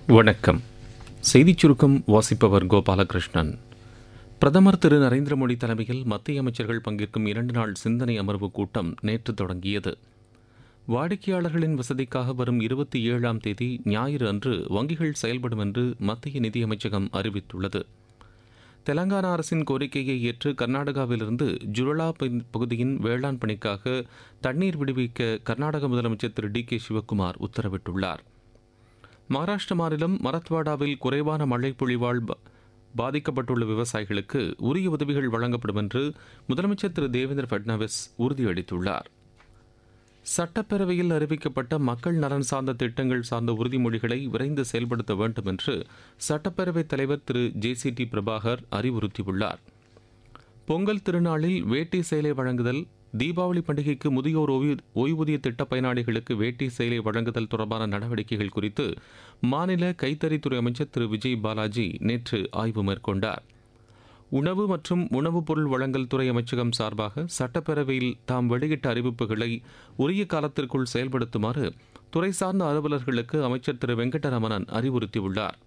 வணக்கம் செய்திச் சுருக்கம் வாசிப்பவர் கோபாலகிருஷ்ணன் பிரதமர் திரு நரேந்திர மோடி தலைமையில் மத்திய அமைச்சர்கள் பங்கேற்கும் இரண்டு நாள் சிந்தனை அமர்வு கூட்டம் நேற்று தொடங்கியது வாடிக்கையாளர்களின் வசதிக்காக வரும் இருபத்தி ஏழாம் தேதி ஞாயிறு அன்று வங்கிகள் செயல்படும் என்று மத்திய நிதியமைச்சகம் அறிவித்துள்ளது தெலங்கானா அரசின் கோரிக்கையை ஏற்று கர்நாடகாவிலிருந்து ஜுரலா பகுதியின் வேளாண் பணிக்காக தண்ணீர் விடுவிக்க கர்நாடக முதலமைச்சர் திரு டி கே சிவக்குமார் உத்தரவிட்டுள்ளார் மகாராஷ்டிர மாநிலம் மரத்வாடாவில் குறைவான மழை பொழிவால் ப- பாதிக்கப்பட்டுள்ள விவசாயிகளுக்கு உரிய உதவிகள் வழங்கப்படும் என்று முதலமைச்சர் திரு தேவேந்திர ஃபட்னவிஸ் உறுதியளித்துள்ளார் சட்டப்பேரவையில் அறிவிக்கப்பட்ட மக்கள் நலன் சார்ந்த திட்டங்கள் சார்ந்த உறுதிமொழிகளை விரைந்து செயல்படுத்த வேண்டும் என்று சட்டப்பேரவைத் தலைவர் திரு ஜே சி டி பிரபாகர் அறிவுறுத்தியுள்ளார் பொங்கல் திருநாளில் வேட்டி சேலை வழங்குதல் தீபாவளி பண்டிகைக்கு முதியோர் ஓய்வு- ஓய்வூதிய திட்ட பயனாளிகளுக்கு வேட்டி சேலை வழங்குதல் தொடர்பான நடவடிக்கைகள் குறித்து மாநில கைத்தறித்துறை அமைச்சர் திரு விஜய் பாலாஜி நேற்று ஆய்வு மேற்கொண்டார் உணவு மற்றும் உணவுப் பொருள் வழங்கல் துறை அமைச்சகம் சார்பாக சட்டப்பேரவையில் தாம் வெளியிட்ட அறிவிப்புகளை உரிய காலத்திற்குள் செயல்படுத்துமாறு துறை சார்ந்த அலுவலர்களுக்கு அமைச்சர் திரு வெங்கடரமணன் அறிவுறுத்தியுள்ளார்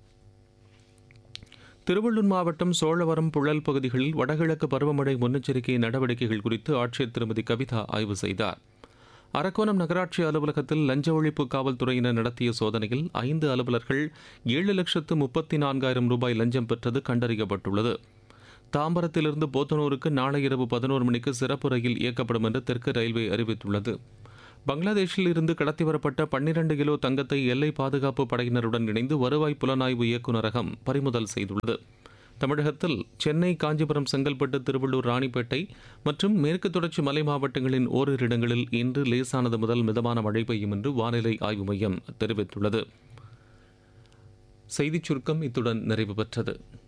திருவள்ளூர் மாவட்டம் சோழவரம் புழல் பகுதிகளில் வடகிழக்கு பருவமழை முன்னெச்சரிக்கை நடவடிக்கைகள் குறித்து ஆட்சியர் திருமதி கவிதா ஆய்வு செய்தார் அரக்கோணம் நகராட்சி அலுவலகத்தில் லஞ்ச ஒழிப்பு காவல்துறையினர் நடத்திய சோதனையில் ஐந்து அலுவலர்கள் ஏழு லட்சத்து முப்பத்தி நான்காயிரம் ரூபாய் லஞ்சம் பெற்றது கண்டறியப்பட்டுள்ளது தாம்பரத்திலிருந்து போத்தனூருக்கு நாளை இரவு பதினோரு மணிக்கு சிறப்பு ரயில் இயக்கப்படும் என்று தெற்கு ரயில்வே அறிவித்துள்ளது பங்களாதேஷில் இருந்து கடத்தி வரப்பட்ட பன்னிரண்டு கிலோ தங்கத்தை எல்லை பாதுகாப்பு படையினருடன் இணைந்து வருவாய் புலனாய்வு இயக்குநரகம் பறிமுதல் செய்துள்ளது தமிழகத்தில் சென்னை காஞ்சிபுரம் செங்கல்பட்டு திருவள்ளூர் ராணிப்பேட்டை மற்றும் மேற்கு தொடர்ச்சி மலை மாவட்டங்களின் ஓரிரு இடங்களில் இன்று லேசானது முதல் மிதமான மழை பெய்யும் என்று வானிலை ஆய்வு மையம் தெரிவித்துள்ளது செய்திச் சுருக்கம் இத்துடன் நிறைவு பெற்றது